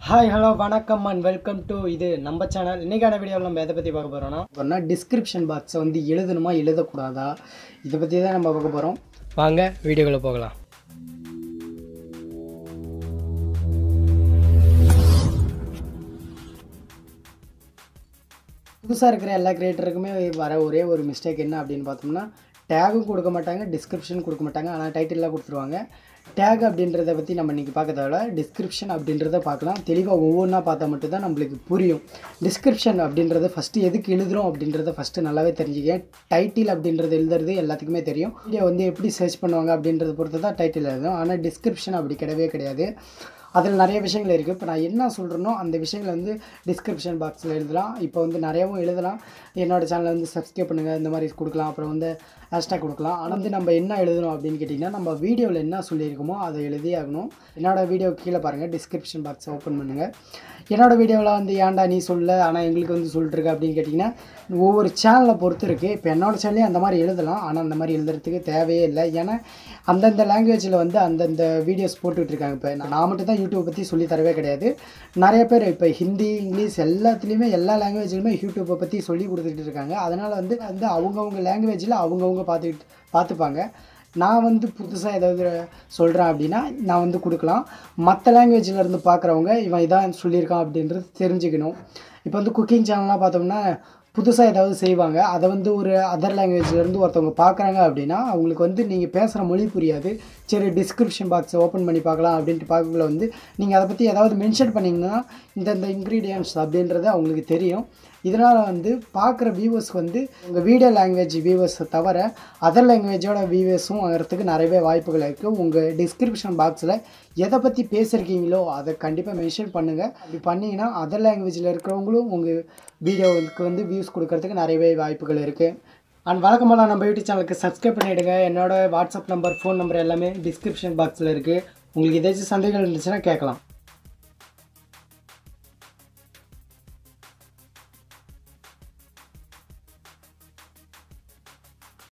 hi hello வணக்கம் and welcome to இது நம்ம சேனல் இன்றைக்கான வீடியோவில் நம்ம எதை பற்றி பார்க்க போகிறோம்னா அப்புறம்னா டிஸ்கிரிப்ஷன் பாக்ஸை வந்து எழுதணுமா எழுதக்கூடாதா இதை பற்றி தான் நம்ம பார்க்க போகிறோம் வாங்க வீடியோக்குள்ளே போகலாம் புதுசாக இருக்கிற எல்லா கிரியேட்டருக்குமே வர ஒரே ஒரு மிஸ்டேக் என்ன அப்படின்னு பார்த்தோம்னா டேகும் கொடுக்க மாட்டாங்க டிஸ்கிரிப்ஷன் கொடுக்க மாட்டாங்க ஆனால் டைட்டில்லாம் கொடுத்துருவாங்க டேக் அப்படின்றத பற்றி நம்ம இன்றைக்கி பார்க்க தேவையில்ல டிஸ்கிரிப்ஷன் அப்படின்றத பார்க்கலாம் தெளிவாக ஒவ்வொன்றா பார்த்தா மட்டும்தான் நம்மளுக்கு புரியும் டிஸ்கிரிப்ஷன் அப்படின்றத ஃபஸ்ட்டு எதுக்கு எழுதுகிறோம் அப்படின்றத ஃபஸ்ட்டு நல்லாவே தெரிஞ்சுக்க டைட்டில் அப்படின்றது எழுதுறது எல்லாத்துக்குமே தெரியும் வீடியோ வந்து எப்படி சர்ச் பண்ணுவாங்க அப்படின்றத பொறுத்து தான் டைட்டில் எழுதும் ஆனால் டிஸ்கிரிப்ஷன் அப்படி கிடையவே கிடையாது அதில் நிறைய விஷயங்கள் இருக்குது இப்போ நான் என்ன சொல்கிறேனோ அந்த விஷயங்களை வந்து டிஸ்கிரிப்ஷன் பாக்ஸில் எழுதலாம் இப்போ வந்து நிறையவும் எழுதலாம் என்னோடய சேனலை வந்து சப்ஸ்கிரைப் பண்ணுங்கள் இந்த மாதிரி கொடுக்கலாம் அப்புறம் வந்து ஹேஷ்டாக் கொடுக்கலாம் ஆனால் வந்து நம்ம என்ன எழுதணும் அப்படின்னு கேட்டிங்கன்னா நம்ம வீடியோவில் என்ன சொல்லியிருக்கோமோ அதை எழுதியே ஆகணும் என்னோடய வீடியோ கீழே பாருங்கள் டிஸ்கிரிப்ஷன் பாக்ஸை ஓப்பன் பண்ணுங்கள் என்னோடய வீடியோவில் வந்து ஏன்டா நீ சொல்ல ஆனால் எங்களுக்கு வந்து சொல்லிட்டுருக்க அப்படின்னு கேட்டிங்கன்னா ஒவ்வொரு சேனலை பொறுத்து இருக்குது இப்போ என்னோடய சேனல்லையும் அந்த மாதிரி எழுதலாம் ஆனால் அந்த மாதிரி எழுதுறதுக்கு தேவையே இல்லை ஏன்னா அந்தந்த லாங்குவேஜில் வந்து அந்தந்த வீடியோஸ் போட்டுக்கிட்டு இருக்காங்க இப்போ நான் மட்டும் தான் யூடியூப் பற்றி சொல்லி தரவே கிடையாது நிறைய பேர் இப்போ ஹிந்தி இங்கிலீஷ் எல்லாத்துலேயுமே எல்லா லாங்குவேஜ்லையுமே யூடியூப்பை பற்றி சொல்லி கொடுத்துட்டு இருக்காங்க அதனால் வந்து வந்து அவங்கவுங்க லாங்குவேஜில் அவங்கவுங்க பார்த்துக்கிட்டு பார்த்துப்பாங்க நான் வந்து புதுசாக ஏதாவது சொல்கிறேன் அப்படின்னா நான் வந்து கொடுக்கலாம் மற்ற லாங்குவேஜில் இருந்து பார்க்குறவங்க இவன் இதான் சொல்லியிருக்கான் அப்படின்றது தெரிஞ்சுக்கணும் இப்போ வந்து குக்கிங் சேனல்லாம் பார்த்தோம்னா புதுசாக ஏதாவது செய்வாங்க அதை வந்து ஒரு அதர் லாங்குவேஜ்லேருந்து ஒருத்தவங்க பார்க்குறாங்க அப்படின்னா அவங்களுக்கு வந்து நீங்கள் பேசுகிற மொழி புரியாது சரி டிஸ்கிரிப்ஷன் பாக்ஸை ஓப்பன் பண்ணி பார்க்கலாம் அப்படின்ட்டு பார்க்கக்குள்ள வந்து நீங்கள் அதை பற்றி ஏதாவது மென்ஷன் பண்ணிங்கன்னா இந்தந்த இன்க்ரீடியன்ட்ஸ் அப்படின்றது அவங்களுக்கு தெரியும் இதனால் வந்து பார்க்குற வியூவர்ஸ்க்கு வந்து உங்கள் வீடியோ லாங்குவேஜ் வியூவர்ஸை தவிர அதர் லாங்குவேஜோட வியூவர்ஸும் வரத்துக்கு நிறையவே வாய்ப்புகள் இருக்குது உங்கள் டிஸ்கிரிப்ஷன் பாக்ஸில் எதை பற்றி பேசியிருக்கீங்களோ அதை கண்டிப்பாக மென்ஷன் பண்ணுங்கள் அப்படி பண்ணிங்கன்னா அதர் லாங்குவேஜில் இருக்கிறவங்களும் உங்கள் வீடியோவுக்கு வந்து வியூஸ் கொடுக்கறதுக்கு நிறையவே வாய்ப்புகள் இருக்குது அண்ட் வழக்கமாக நம்ம யூடியூப் சேனலுக்கு சப்ஸ்கிரைப் பண்ணிவிடுங்க என்னோட வாட்ஸ்அப் நம்பர் ஃபோன் நம்பர் எல்லாமே டிஸ்கிரிப்ஷன் பாக்ஸில் இருக்குது உங்களுக்கு ஏதாச்சும் சந்தேகங்கள் இருந்துச்சுன்னா கேட்கலாம்